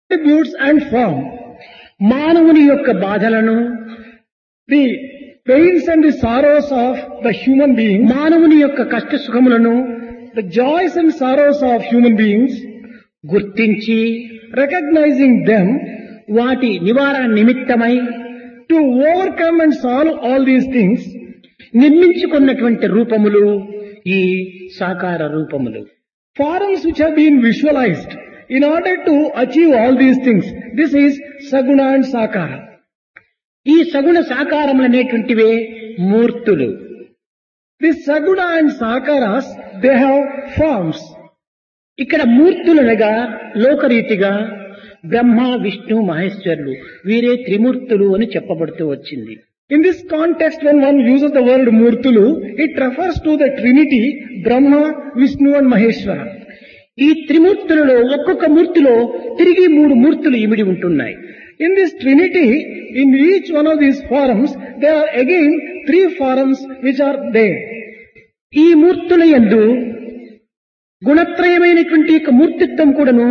attributes and form. మానవుని యొక్క బాధలను The pains and the sorrows of the human being, మానవుని యొక్క కష్ట సుఖములను the joys and sorrows of human beings, గుర్తించి recognizing them వాటి నివారణ నిమిత్తమై to overcome and solve all these things, నిర్మించుకున్నటువంటి రూపములు ఈ సాకార రూపములు forms which have been visualized in order to achieve all these things. This is Saguna and Sakara. ఈ సగుణ సాకారములు అనేటువంటివే మూర్తులు These Saguna and Sakaras, they have forms. ఇక్కడ మూర్తులనగా లోకరీతిగా బ్రహ్మ విష్ణు మహేశ్వరులు వీరే త్రిమూర్తులు అని చెప్పబడుతూ వచ్చింది In this context, when one uses the word Murtulu, it refers to the Trinity, Brahma, Vishnu and Maheshwara. ఈ త్రిమూర్తులలో ఒక్కొక్క మూర్తిలో తిరిగి మూడు మూర్తులు ఇమిడి ఉంటున్నాయి In this Trinity, in each one of these forms, there are again three forms which are there. ఈ మూర్తుల యందు గుణత్రయమైనటువంటి యొక్క మూర్తిత్వం కూడాను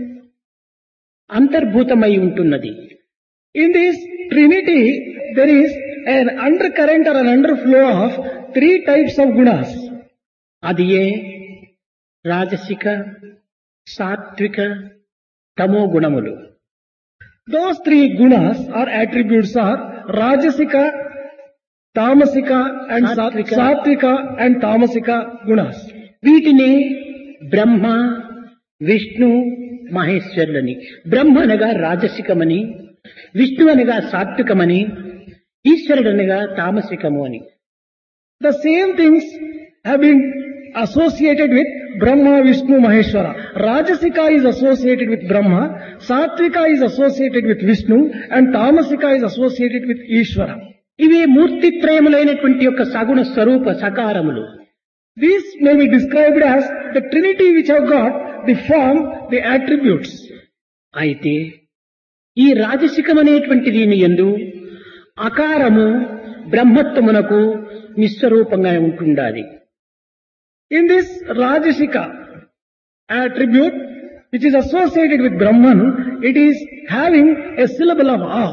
అంతర్భూతమై ఉంటున్నది In this Trinity, there is an undercurrent or an underflow of three types of gunas. అది ఏ రాజసిక సాత్విక తమో గుణములు Those three gunas or attributes are Rajasika, Tamasika and Satvika. Satvika, Satvika and Tamasika gunas. వీటిని బ్రహ్మ విష్ణు మహేశ్వరులని బ్రహ్మ అనగా రాజసికమని విష్ణు అనగా సాత్వికమని ఈశ్వరుడు అనగా తామసికము అని The same things have been associated with Brahma, Vishnu, Maheshwara. Rajasika is associated with Brahma, Satvika is associated with Vishnu, and Tamasika is associated with Ishvara. ఇవే మూర్తిత్రయములైనటువంటి యొక్క సగుణ స్వరూప సకారములు These may be described as the Trinity which have got the form, the attributes. అయితే ఈ రాజసికమనేటువంటి దీని ఎందు అకారము బ్రహ్మత్వమునకు నిస్వరూపంగా ఉంటుండాలి In this Rajasika attribute, which is associated with Brahman, it is having a syllable of A.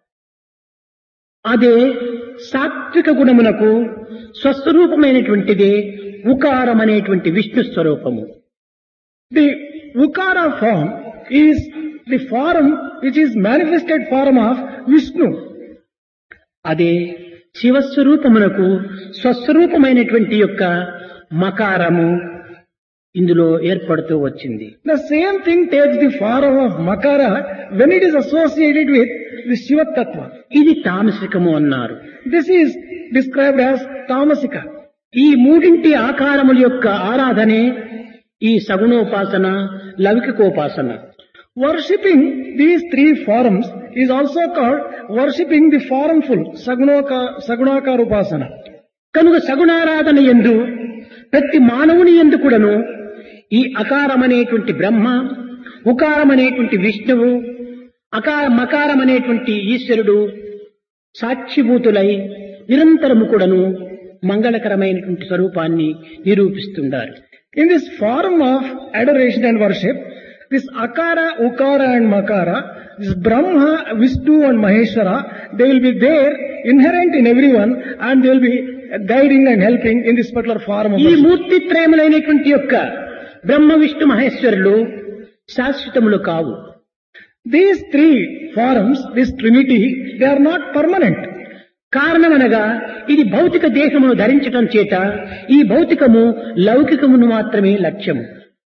అదే సాత్విక గుణమునకు స్వస్వరూపమైనటువంటిదే ఉకారం అనేటువంటి విష్ణు స్వరూపము The Ukara form is the form which is manifested form of Vishnu. అదే శివస్వరూపమునకు స్వస్వరూపమైనటువంటి యొక్క మకారము ఇందులో ఏర్పడుతూ వచ్చింది The same thing takes the form of Makara when it is associated with the Shiva Tattva. ఇది తామసికము అన్నారు This is described as Tamasika. ఈ మూడింటి ఆకారముల యొక్క ఆరాధనే ఈ సగుణోపాసన లౌకికోపాసన Worshipping these three forms is also called worshipping the formful Sagunaka, Sagunakar Upasana. కనుక సగుణారాధన ఎందు ప్రతి మానవుని ఎందు కూడాను ఈ అకారమనేటువంటి బ్రహ్మ ఉకారమనేటువంటి విష్ణువు అకార మకారమనేటువంటి ఈశ్వరుడు సాక్షిభూతులై నిరంతరము కూడాను మంగళకరమైనటువంటి స్వరూపాన్ని నిరూపిస్తుండారు In this form of adoration and worship, this Akara, Ukara and Makara, this Brahma, Vishnu and Maheshwara, they will be there inherent in everyone and they will be guiding and helping in this particular form of ఈ worship. మూర్తిత్రయములైనటువంటి యొక్క బ్రహ్మ విష్ణు మహేశ్వరులు శాశ్వతములు కావు These three forms, this trinity, they are not permanent. కారణమనగా ఇది భౌతిక దేహమును ధరించటం చేత ఈ భౌతికము లౌకికమును మాత్రమే లక్ష్యము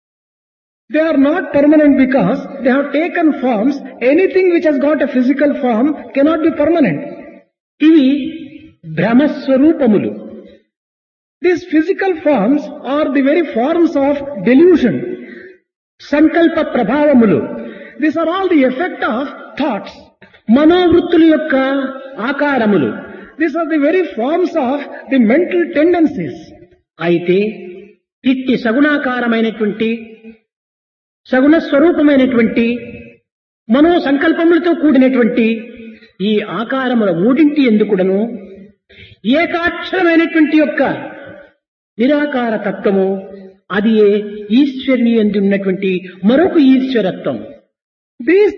They are not permanent because they have taken forms. Anything which has got a physical form cannot be permanent. ఇవి భ్రమస్వరూపములు These physical forms are the very forms of delusion. సంకల్ప ప్రభావములు These are all the effect of thoughts. మనోవృత్తుల యొక్క ఆకారములు These are the very forms of the mental tendencies. అయితే ఇట్టి సగుణాకారమైనటువంటి సగుణ స్వరూపమైనటువంటి మనో సంకల్పములతో కూడినటువంటి ఈ ఆకారముల మూడింటి ఎందుకుడను ఏకాక్షరమైనటువంటి యొక్క నిరాకార తత్వము అది ఏ ఈశ్వరుని ఎందు ఉన్నటువంటి మరొక ఈశ్వరత్వం These